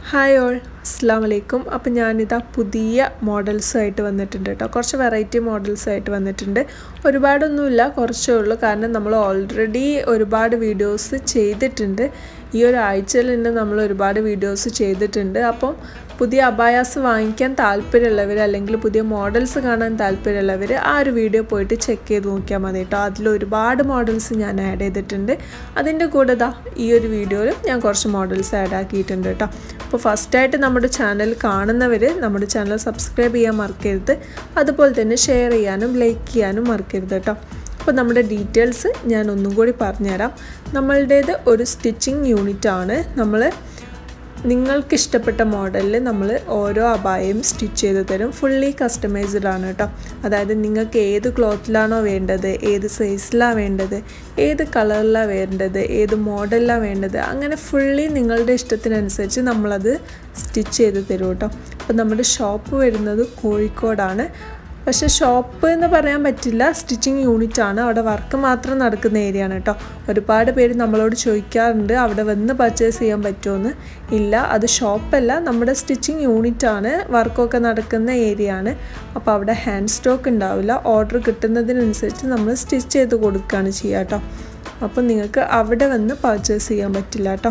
hi all അസ്സാം വലൈക്കും അപ്പം ഞാനിതാ പുതിയ മോഡൽസായിട്ട് വന്നിട്ടുണ്ട് കേട്ടോ കുറച്ച് വെറൈറ്റി മോഡൽസായിട്ട് വന്നിട്ടുണ്ട് ഒരുപാടൊന്നുമില്ല കുറച്ചേ ഉള്ളൂ കാരണം നമ്മൾ ഓൾറെഡി ഒരുപാട് വീഡിയോസ് ചെയ്തിട്ടുണ്ട് ഈ ഒരു ആഴ്ചയിൽ തന്നെ നമ്മൾ ഒരുപാട് വീഡിയോസ് ചെയ്തിട്ടുണ്ട് അപ്പം പുതിയ അബായാസ് വാങ്ങിക്കാൻ താല്പര്യമുള്ളവർ അല്ലെങ്കിൽ പുതിയ മോഡൽസ് കാണാൻ താല്പര്യമുള്ളവർ ആ ഒരു വീഡിയോ പോയിട്ട് ചെക്ക് ചെയ്ത് നോക്കിയാൽ മതി കേട്ടോ അതിൽ ഒരുപാട് മോഡൽസ് ഞാൻ ആഡ് ചെയ്തിട്ടുണ്ട് അതിൻ്റെ കൂടെ ദാ ഈ ഒരു വീഡിയോയിൽ ഞാൻ കുറച്ച് മോഡൽസ് ആഡ് ആക്കിയിട്ടുണ്ട് കേട്ടോ അപ്പോൾ ഫസ്റ്റായിട്ട് നമ്മുടെ ചാനൽ കാണുന്നവർ നമ്മുടെ ചാനൽ സബ്സ്ക്രൈബ് ചെയ്യാൻ മറക്കരുത് അതുപോലെ തന്നെ ഷെയർ ചെയ്യാനും ലൈക്ക് ചെയ്യാനും മറക്കരുത് കേട്ടോ അപ്പോൾ നമ്മുടെ ഡീറ്റെയിൽസ് ഞാൻ ഒന്നും കൂടി പറഞ്ഞുതരാം നമ്മളുടേത് ഒരു സ്റ്റിച്ചിങ് യൂണിറ്റ് ആണ് നമ്മൾ നിങ്ങൾക്ക് ഇഷ്ടപ്പെട്ട മോഡലിൽ നമ്മൾ ഓരോ അബായയും സ്റ്റിച്ച് ചെയ്ത് തരും ഫുള്ളി കസ്റ്റമൈസ്ഡ് ആണ് കേട്ടോ അതായത് നിങ്ങൾക്ക് ഏത് ക്ലോത്തിലാണോ വേണ്ടത് ഏത് സൈസിലാണ് വേണ്ടത് ഏത് കളറിലാണ് വേണ്ടത് ഏത് മോഡലിലാണ് വേണ്ടത് അങ്ങനെ ഫുള്ളി നിങ്ങളുടെ ഇഷ്ടത്തിനനുസരിച്ച് നമ്മളത് സ്റ്റിച്ച് ചെയ്ത് തരും കേട്ടോ അപ്പോൾ നമ്മുടെ ഷോപ്പ് വരുന്നത് കോഴിക്കോടാണ് പക്ഷേ ഷോപ്പ് എന്ന് പറയാൻ പറ്റില്ല സ്റ്റിച്ചിങ് യൂണിറ്റ് ആണ് അവിടെ വർക്ക് മാത്രം നടക്കുന്ന ഏരിയ ആണ് കേട്ടോ ഒരുപാട് പേര് നമ്മളോട് ചോദിക്കാറുണ്ട് അവിടെ വന്ന് പർച്ചേസ് ചെയ്യാൻ പറ്റുമോയെന്ന് ഇല്ല അത് ഷോപ്പല്ല നമ്മുടെ സ്റ്റിച്ചിങ് യൂണിറ്റ് ആണ് വർക്കൊക്കെ നടക്കുന്ന ഏരിയ ആണ് അപ്പോൾ അവിടെ ഹാൻഡ് സ്റ്റോക്ക് ഉണ്ടാവില്ല ഓർഡർ കിട്ടുന്നതിനനുസരിച്ച് നമ്മൾ സ്റ്റിച്ച് ചെയ്ത് കൊടുക്കുകയാണ് ചെയ്യുക കേട്ടോ അപ്പോൾ നിങ്ങൾക്ക് അവിടെ വന്ന് പർച്ചേസ് ചെയ്യാൻ പറ്റില്ല കേട്ടോ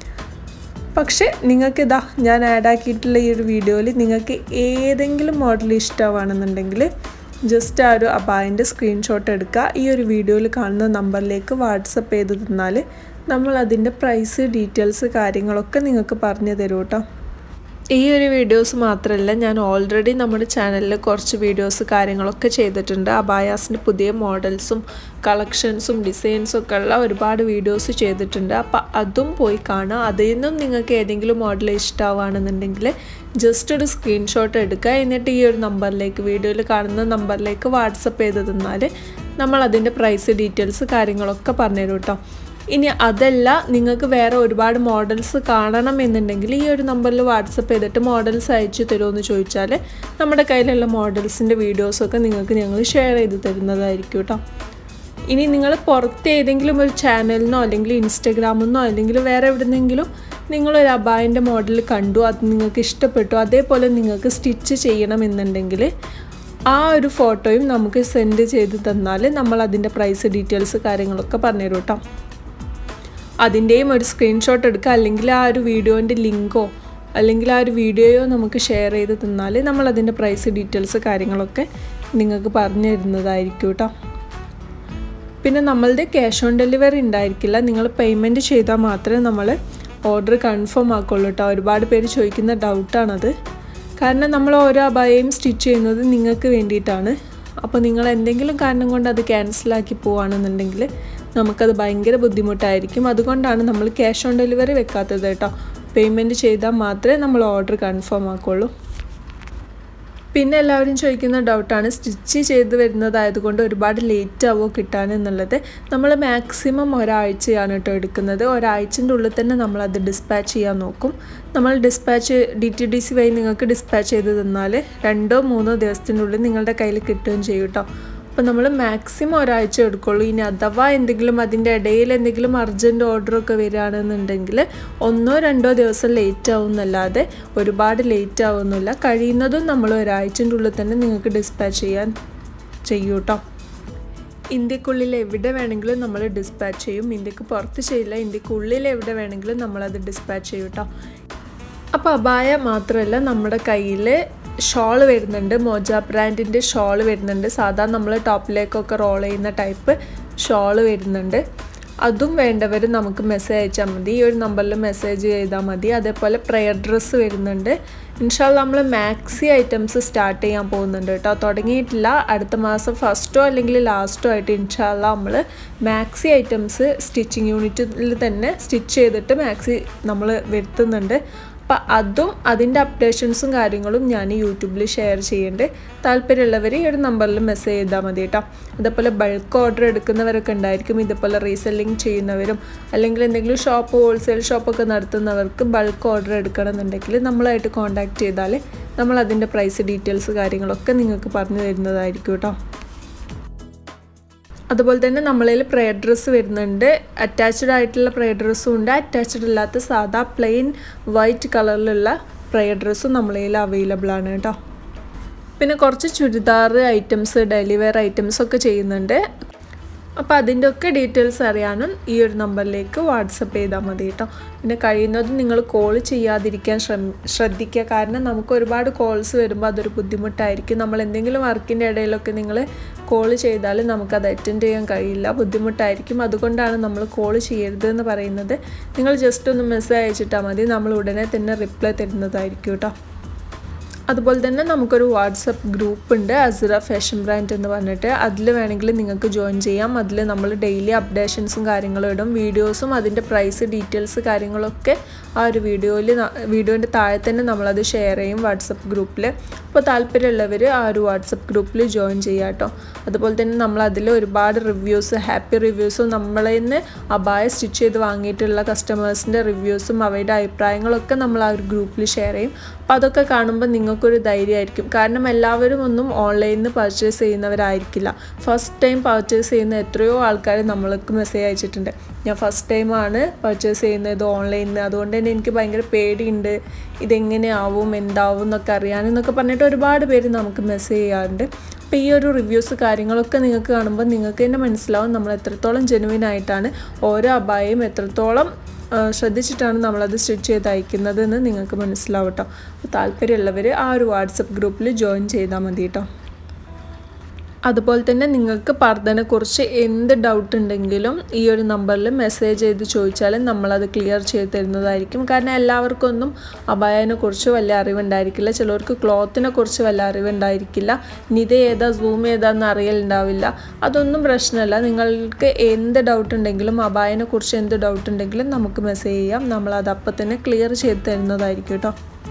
പക്ഷേ നിങ്ങൾക്ക് ഇതാ ഞാൻ ആഡ് ആക്കിയിട്ടുള്ള ഈ ഒരു വീഡിയോയിൽ നിങ്ങൾക്ക് ഏതെങ്കിലും മോഡൽ ഇഷ്ടമാണെന്നുണ്ടെങ്കിൽ ജസ്റ്റ് ആ ഒരു അബായൻ്റെ സ്ക്രീൻഷോട്ട് എടുക്കുക ഈ ഒരു വീഡിയോയിൽ കാണുന്ന നമ്പറിലേക്ക് വാട്സപ്പ് ചെയ്ത് തന്നാൽ നമ്മൾ അതിൻ്റെ പ്രൈസ് ഡീറ്റെയിൽസ് കാര്യങ്ങളൊക്കെ നിങ്ങൾക്ക് പറഞ്ഞു തരും കേട്ടോ ഈ ഒരു വീഡിയോസ് മാത്രമല്ല ഞാൻ ഓൾറെഡി നമ്മുടെ ചാനലിൽ കുറച്ച് വീഡിയോസ് കാര്യങ്ങളൊക്കെ ചെയ്തിട്ടുണ്ട് അബായാസിൻ്റെ പുതിയ മോഡൽസും കളക്ഷൻസും ഡിസൈൻസും ഒക്കെ ഉള്ള ഒരുപാട് വീഡിയോസ് ചെയ്തിട്ടുണ്ട് അപ്പോൾ അതും പോയി കാണുക അതിൽ നിന്നും നിങ്ങൾക്ക് ഏതെങ്കിലും മോഡൽ ഇഷ്ടമാവുകയാണെന്നുണ്ടെങ്കിൽ ജസ്റ്റ് ഒരു സ്ക്രീൻഷോട്ട് എടുക്കുക എന്നിട്ട് ഈ ഒരു നമ്പറിലേക്ക് വീഡിയോയിൽ കാണുന്ന നമ്പറിലേക്ക് വാട്സപ്പ് ചെയ്ത് തന്നാൽ നമ്മൾ അതിൻ്റെ പ്രൈസ് ഡീറ്റെയിൽസ് കാര്യങ്ങളൊക്കെ പറഞ്ഞുതരും കേട്ടോ ഇനി അതല്ല നിങ്ങൾക്ക് വേറെ ഒരുപാട് മോഡൽസ് കാണണം എന്നുണ്ടെങ്കിൽ ഈ ഒരു നമ്പറിൽ വാട്സപ്പ് ചെയ്തിട്ട് മോഡൽസ് അയച്ചു തരുമോ ചോദിച്ചാൽ നമ്മുടെ കയ്യിലുള്ള മോഡൽസിൻ്റെ വീഡിയോസൊക്കെ നിങ്ങൾക്ക് ഞങ്ങൾ ഷെയർ ചെയ്ത് തരുന്നതായിരിക്കും കേട്ടോ ഇനി നിങ്ങൾ പുറത്ത് ഏതെങ്കിലും ഒരു ചാനലിനോ അല്ലെങ്കിൽ ഇൻസ്റ്റഗ്രാമിന്നോ അല്ലെങ്കിൽ വേറെ എവിടെന്നെങ്കിലും നിങ്ങളൊരു അബായൻ്റെ മോഡൽ കണ്ടു അത് നിങ്ങൾക്ക് ഇഷ്ടപ്പെട്ടു അതേപോലെ നിങ്ങൾക്ക് സ്റ്റിച്ച് ചെയ്യണമെന്നുണ്ടെങ്കിൽ ആ ഒരു ഫോട്ടോയും നമുക്ക് സെൻഡ് ചെയ്ത് തന്നാൽ നമ്മൾ അതിൻ്റെ പ്രൈസ് ഡീറ്റെയിൽസ് കാര്യങ്ങളൊക്കെ പറഞ്ഞുതരും കേട്ടോ അതിൻ്റെയും ഒരു സ്ക്രീൻഷോട്ട് എടുക്കുക അല്ലെങ്കിൽ ആ ഒരു വീഡിയോൻ്റെ ലിങ്കോ അല്ലെങ്കിൽ ആ ഒരു വീഡിയോയോ നമുക്ക് ഷെയർ ചെയ്ത് തന്നാൽ നമ്മൾ അതിൻ്റെ പ്രൈസ് ഡീറ്റെയിൽസ് കാര്യങ്ങളൊക്കെ നിങ്ങൾക്ക് പറഞ്ഞു തരുന്നതായിരിക്കും കേട്ടോ പിന്നെ നമ്മളുടെ ക്യാഷ് ഓൺ ഡെലിവറി ഉണ്ടായിരിക്കില്ല നിങ്ങൾ പേയ്മെൻറ്റ് ചെയ്താൽ മാത്രമേ നമ്മൾ ഓർഡർ കൺഫേം ആക്കുള്ളൂ കേട്ടോ ഒരുപാട് പേര് ചോദിക്കുന്ന ഡൗട്ടാണത് കാരണം നമ്മൾ ഓരോ അബായയും സ്റ്റിച്ച് ചെയ്യുന്നത് നിങ്ങൾക്ക് വേണ്ടിയിട്ടാണ് അപ്പോൾ നിങ്ങൾ എന്തെങ്കിലും കാരണം കൊണ്ട് അത് ക്യാൻസലാക്കി പോവുകയാണെന്നുണ്ടെങ്കിൽ നമുക്കത് ഭയങ്കര ബുദ്ധിമുട്ടായിരിക്കും അതുകൊണ്ടാണ് നമ്മൾ ക്യാഷ് ഓൺ ഡെലിവറി വെക്കാത്തത് കേട്ടോ പേയ്മെൻറ്റ് ചെയ്താൽ മാത്രമേ നമ്മൾ ഓർഡർ കൺഫേം ആക്കുള്ളൂ പിന്നെ എല്ലാവരും ചോദിക്കുന്ന ഡൗട്ടാണ് സ്റ്റിച്ച് ചെയ്ത് വരുന്നതായതുകൊണ്ട് ഒരുപാട് ലേറ്റ് ആവോ കിട്ടാൻ എന്നുള്ളത് നമ്മൾ മാക്സിമം ഒരാഴ്ചയാണ് കേട്ടോ എടുക്കുന്നത് ഒരാഴ്ചൻ്റെ ഉള്ളിൽ തന്നെ നമ്മളത് ഡിസ്പാച്ച് ചെയ്യാൻ നോക്കും നമ്മൾ dispatch D T D C വഴി നിങ്ങൾക്ക് ഡിസ്പാച്ച് ചെയ്ത് തന്നാൽ രണ്ടോ മൂന്നോ ദിവസത്തിൻ്റെ ഉള്ളിൽ നിങ്ങളുടെ കയ്യിൽ കിട്ടുകയും ചെയ്യും കേട്ടോ അപ്പോൾ നമ്മൾ മാക്സിമം ഒരാഴ്ച എടുക്കുള്ളൂ ഇനി അഥവാ എന്തെങ്കിലും അതിൻ്റെ ഇടയിൽ എന്തെങ്കിലും അർജൻറ്റ് ഓർഡറൊക്കെ വരികയാണെന്നുണ്ടെങ്കിൽ ഒന്നോ രണ്ടോ ദിവസം ലേറ്റ് ആവുന്നല്ലാതെ ഒരുപാട് ലേറ്റ് ആവുന്നില്ല കഴിയുന്നതും നമ്മൾ ഒരാഴ്ചൻ്റെ ഉള്ളിൽ തന്നെ നിങ്ങൾക്ക് ഡിസ്പാച്ച് ചെയ്യാൻ ചെയ്യൂ കേട്ടോ ഇന്ത്യക്കുള്ളിൽ എവിടെ വേണമെങ്കിലും നമ്മൾ ഡിസ്പാച്ച് ചെയ്യും ഇന്ത്യക്ക് പുറത്ത് ചെയ്യില്ല ഇന്ത്യക്കുള്ളിൽ എവിടെ വേണമെങ്കിലും നമ്മളത് ഡിസ്പാച്ച് ചെയ്യും കേട്ടോ അപ്പോൾ അബായ മാത്രമല്ല നമ്മുടെ കയ്യിൽ ഷോൾ വരുന്നുണ്ട് മോജ ബ്രാൻഡിൻ്റെ ഷോൾ വരുന്നുണ്ട് സാധാരണ നമ്മൾ ടോപ്പിലേക്കൊക്കെ റോൾ ചെയ്യുന്ന ടൈപ്പ് ഷോൾ വരുന്നുണ്ട് അതും വേണ്ടവർ നമുക്ക് മെസ്സേജ് അയച്ചാൽ മതി ഈ ഒരു നമ്പറിൽ മെസ്സേജ് ചെയ്താൽ മതി അതേപോലെ പ്രെയർ ഡ്രസ്സ് വരുന്നുണ്ട് ഇൻഷാല്ല നമ്മൾ മാക്സി ഐറ്റംസ് സ്റ്റാർട്ട് ചെയ്യാൻ പോകുന്നുണ്ട് കേട്ടോ തുടങ്ങിയിട്ടില്ല അടുത്ത മാസം ഫസ്റ്റോ അല്ലെങ്കിൽ ലാസ്റ്റോ ആയിട്ട് ഇൻഷാല്ല നമ്മൾ മാക്സി ഐറ്റംസ് സ്റ്റിച്ചിങ് യൂണിറ്റിൽ തന്നെ സ്റ്റിച്ച് ചെയ്തിട്ട് മാക്സി നമ്മൾ വരുത്തുന്നുണ്ട് അപ്പം അതും അതിൻ്റെ അപ്ഡേഷൻസും കാര്യങ്ങളും ഞാൻ യൂട്യൂബിൽ ഷെയർ ചെയ്യുന്നുണ്ട് താല്പര്യമുള്ളവർ ഈ ഒരു നമ്പറിൽ മെസ്സേജ് ചെയ്താൽ മതി കേട്ടോ അതേപോലെ ബൾക്ക് ഓർഡർ എടുക്കുന്നവരൊക്കെ ഉണ്ടായിരിക്കും ഇതേപോലെ റീസെല്ലിംഗ് ചെയ്യുന്നവരും അല്ലെങ്കിൽ എന്തെങ്കിലും ഷോപ്പ് ഹോൾസെയിൽ ഷോപ്പൊക്കെ നടത്തുന്നവർക്ക് ബൾക്ക് ഓർഡർ എടുക്കണമെന്നുണ്ടെങ്കിൽ നമ്മളായിട്ട് കോൺടാക്റ്റ് ചെയ്താൽ നമ്മൾ അതിൻ്റെ പ്രൈസ് ഡീറ്റെയിൽസ് കാര്യങ്ങളൊക്കെ നിങ്ങൾക്ക് പറഞ്ഞു തരുന്നതായിരിക്കും കേട്ടോ അതുപോലെ തന്നെ നമ്മളതിൽ പ്രേ ഡ്രസ്സ് വരുന്നുണ്ട് അറ്റാച്ച്ഡ് ആയിട്ടുള്ള പ്രേ ഡ്രസ്സും ഉണ്ട് അറ്റാച്ച്ഡ് അല്ലാത്ത സാധാ പ്ലെയിൻ വൈറ്റ് കളറിലുള്ള പ്രേ ഡ്രസ്സും നമ്മളതിൽ അവൈലബിൾ ആണ് കേട്ടോ പിന്നെ കുറച്ച് churidar items daily wear items ഒക്കെ ചെയ്യുന്നുണ്ട് അപ്പോൾ അതിൻ്റെ ഒക്കെ ഡീറ്റെയിൽസ് അറിയാനും ഈ ഒരു നമ്പറിലേക്ക് വാട്സപ്പ് ചെയ്താൽ മതി കേട്ടോ പിന്നെ കഴിയുന്നതും നിങ്ങൾ കോൾ ചെയ്യാതിരിക്കാൻ ശ്രമ ശ്രദ്ധിക്കുക കാരണം നമുക്ക് ഒരുപാട് കോൾസ് വരുമ്പോൾ അതൊരു ബുദ്ധിമുട്ടായിരിക്കും നമ്മൾ എന്തെങ്കിലും വർക്കിൻ്റെ ഇടയിലൊക്കെ നിങ്ങൾ കോൾ ചെയ്താൽ നമുക്കത് അറ്റൻഡ് ചെയ്യാൻ കഴിയില്ല ബുദ്ധിമുട്ടായിരിക്കും അതുകൊണ്ടാണ് നമ്മൾ കോൾ ചെയ്യരുത് എന്ന് പറയുന്നത് നിങ്ങൾ ജസ്റ്റ് ഒന്ന് മെസ്സേജ് അയച്ചിട്ടാൽ മതി നമ്മൾ ഉടനെ തന്നെ റിപ്ലൈ തരുന്നതായിരിക്കും കേട്ടോ അതുപോലെ തന്നെ നമുക്കൊരു വാട്സപ്പ് ഗ്രൂപ്പ് ഉണ്ട് അസുറ ഫാഷൻ ബ്രാൻഡ് എന്ന് പറഞ്ഞിട്ട് അതിൽ വേണമെങ്കിൽ നിങ്ങൾക്ക് ജോയിൻ ചെയ്യാം അതിൽ നമ്മൾ ഡെയിലി അപ്ഡേഷൻസും കാര്യങ്ങളും ഇടും വീഡിയോസും അതിൻ്റെ പ്രൈസ് ഡീറ്റെയിൽസ് കാര്യങ്ങളൊക്കെ ആ ഒരു വീഡിയോയിൽ വീഡിയോൻ്റെ താഴെ തന്നെ നമ്മളത് ഷെയർ ചെയ്യും വാട്സപ്പ് ഗ്രൂപ്പിൽ അപ്പോൾ താല്പര്യമുള്ളവർ ആ ഒരു വാട്സപ്പ് ഗ്രൂപ്പിൽ ജോയിൻ ചെയ്യാം കേട്ടോ അതുപോലെ തന്നെ നമ്മൾ അതിൽ ഒരുപാട് റിവ്യൂസ് ഹാപ്പി റിവ്യൂസും നമ്മളെ നിന്ന് അബായ സ്റ്റിച്ച് ചെയ്ത് വാങ്ങിയിട്ടുള്ള കസ്റ്റമേഴ്സിൻ്റെ റിവ്യൂസും അവരുടെ അഭിപ്രായങ്ങളൊക്കെ നമ്മൾ ആ ഒരു ഗ്രൂപ്പിൽ ഷെയർ ചെയ്യും അപ്പോൾ അതൊക്കെ കാണുമ്പോൾ നിങ്ങൾക്കൊരു ധൈര്യമായിരിക്കും കാരണം എല്ലാവരും ഒന്നും ഓൺലൈനിൽ നിന്ന് പർച്ചേസ് ചെയ്യുന്നവരായിരിക്കില്ല ഫസ്റ്റ് ടൈം പർച്ചേസ് ചെയ്യുന്ന എത്രയോ ആൾക്കാർ നമ്മൾക്ക് മെസ്സേജ് അയച്ചിട്ടുണ്ട് ഞാൻ ഫസ്റ്റ് ടൈമാണ് പർച്ചേസ് ചെയ്യുന്നത് ഓൺലൈനിൽ നിന്ന് അതുകൊണ്ട് തന്നെ എനിക്ക് ഭയങ്കര പേടിയുണ്ട് ഇതെങ്ങനെയാവും എന്താവും എന്നൊക്കെ അറിയാനെന്നൊക്കെ പറഞ്ഞിട്ട് ഒരുപാട് പേര് നമുക്ക് മെസ്സേജ് ചെയ്യാറുണ്ട് അപ്പോൾ ഈ ഒരു റിവ്യൂസ് കാര്യങ്ങളൊക്കെ നിങ്ങൾക്ക് കാണുമ്പോൾ നിങ്ങൾക്ക് തന്നെ മനസ്സിലാവും നമ്മൾ എത്രത്തോളം ജെനുവിൻ ആയിട്ടാണ് ഓരോ അപായം എത്രത്തോളം ശ്രദ്ധിച്ചിട്ടാണ് നമ്മളത് സ്റ്റിച്ച് ചെയ്ത് അയക്കുന്നത് എന്ന് നിങ്ങൾക്ക് മനസ്സിലാവും കേട്ടോ അപ്പോൾ താല്പര്യമുള്ളവർ ആ ഒരു വാട്സപ്പ് ഗ്രൂപ്പിൽ ജോയിൻ ചെയ്താൽ മതി കേട്ടോ അതുപോലെ തന്നെ നിങ്ങൾക്ക് പർദ്ദനെക്കുറിച്ച് എന്ത് ഡൗട്ട് ഉണ്ടെങ്കിലും ഈ ഒരു നമ്പറിൽ മെസ്സേജ് ചെയ്ത് ചോദിച്ചാൽ നമ്മളത് ക്ലിയർ ചെയ്ത് തരുന്നതായിരിക്കും കാരണം എല്ലാവർക്കും ഒന്നും അബായനെ കുറിച്ച് വലിയ അറിവുണ്ടായിരിക്കില്ല ചിലർക്ക് ക്ലോത്തിനെ കുറിച്ച് വല്ല അറിവുണ്ടായിരിക്കില്ല ഇനി ഇത് ഏതാ സൂം ഏതാന്ന് അറിയലുണ്ടാവില്ല അതൊന്നും പ്രശ്നമല്ല നിങ്ങൾക്ക് എന്ത് ഡൗട്ട് ഉണ്ടെങ്കിലും അബായനെ കുറിച്ച് എന്ത് ഡൗട്ട് ഉണ്ടെങ്കിലും നമുക്ക് മെസ്സേജ് ചെയ്യാം നമ്മളത് അപ്പം തന്നെ ക്ലിയർ ചെയ്ത് തരുന്നതായിരിക്കും കേട്ടോ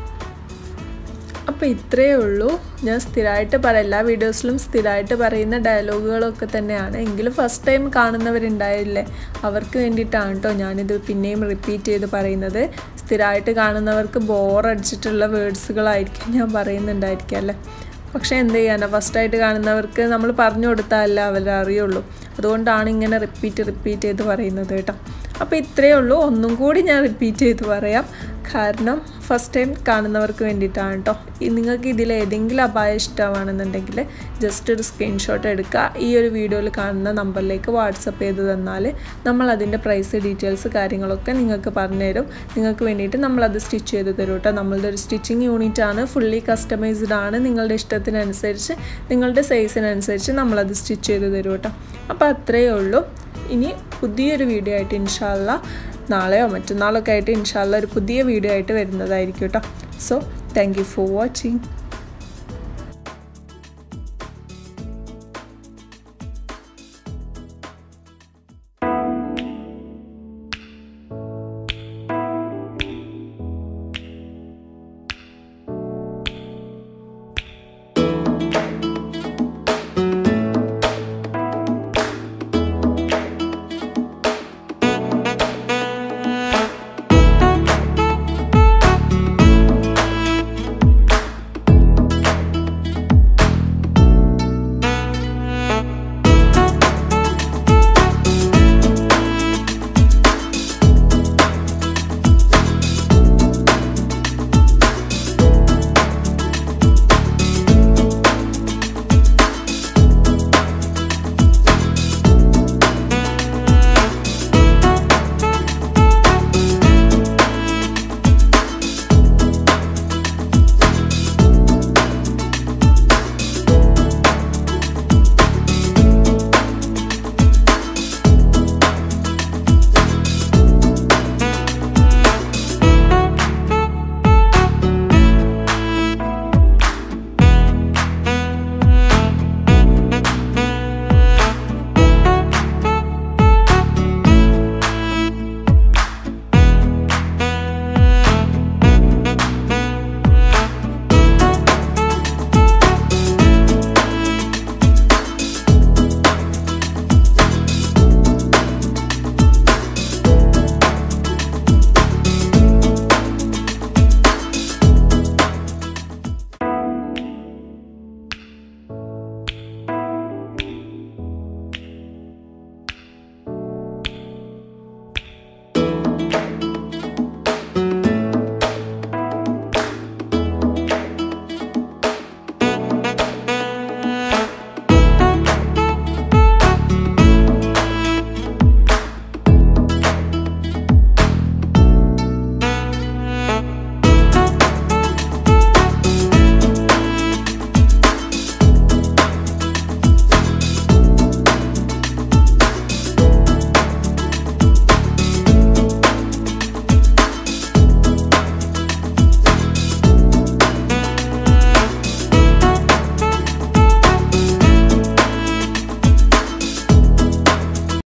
അപ്പോൾ ഇത്രയേ ഉള്ളൂ ഞാൻ സ്ഥിരമായിട്ട് പറ എല്ലാ വീഡിയോസിലും സ്ഥിരമായിട്ട് പറയുന്ന ഡയലോഗുകളൊക്കെ തന്നെയാണ് എങ്കിലും ഫസ്റ്റ് ടൈം കാണുന്നവരുണ്ടായില്ലേ അവർക്ക് വേണ്ടിയിട്ടാണ് കേട്ടോ ഞാനിത് പിന്നെയും റിപ്പീറ്റ് ചെയ്ത് പറയുന്നത് സ്ഥിരമായിട്ട് കാണുന്നവർക്ക് ബോറടിച്ചിട്ടുള്ള വേർഡ്സുകളായിരിക്കും ഞാൻ പറയുന്നുണ്ടായിരിക്കും അല്ലേ പക്ഷേ എന്ത് ചെയ്യാനാ ഫസ്റ്റായിട്ട് കാണുന്നവർക്ക് നമ്മൾ പറഞ്ഞു കൊടുത്താലേ അവർ അറിയുള്ളൂ അതുകൊണ്ടാണ് ഇങ്ങനെ റിപ്പീറ്റ് റിപ്പീറ്റ് ചെയ്ത് പറയുന്നത് കേട്ടോ അപ്പോൾ ഇത്രയേ ഉള്ളൂ ഒന്നും കൂടി ഞാൻ റിപ്പീറ്റ് ചെയ്ത് പറയാം കാരണം ഫസ്റ്റ് ടൈം കാണുന്നവർക്ക് വേണ്ടിയിട്ടാണ് കേട്ടോ നിങ്ങൾക്ക് ഇതിൽ ഏതെങ്കിലും അപായം ഇഷ്ടമാണെന്നുണ്ടെങ്കിൽ ജസ്റ്റ് ഒരു സ്ക്രീൻഷോട്ട് എടുക്കുക ഈ ഒരു വീഡിയോയിൽ കാണുന്ന നമ്പറിലേക്ക് വാട്സപ്പ് ചെയ്ത് തന്നാൽ നമ്മൾ അതിൻ്റെ പ്രൈസ് ഡീറ്റെയിൽസ് കാര്യങ്ങളൊക്കെ നിങ്ങൾക്ക് പറഞ്ഞുതരും നിങ്ങൾക്ക് വേണ്ടിയിട്ട് നമ്മളത് സ്റ്റിച്ച് ചെയ്ത് തരും കേട്ടോ നമ്മളുടെ ഒരു സ്റ്റിച്ചിങ് യൂണിറ്റ് ആണ് ഫുള്ളി കസ്റ്റമൈസ്ഡ് ആണ് നിങ്ങളുടെ ഇഷ്ടത്തിനനുസരിച്ച് നിങ്ങളുടെ സൈസിനനുസരിച്ച് നമ്മളത് സ്റ്റിച്ച് ചെയ്ത് തരും കേട്ടോ അപ്പോൾ അത്രയേ ഉള്ളൂ ഇനി പുതിയൊരു വീഡിയോ ആയിട്ട് ഇൻഷാല്ല നാളെയോ മറ്റന്നാളൊക്കെ ആയിട്ട് ഇൻഷാല്ല ഒരു പുതിയ വീഡിയോ ആയിട്ട് വരുന്നതായിരിക്കും കേട്ടോ so thank you for watching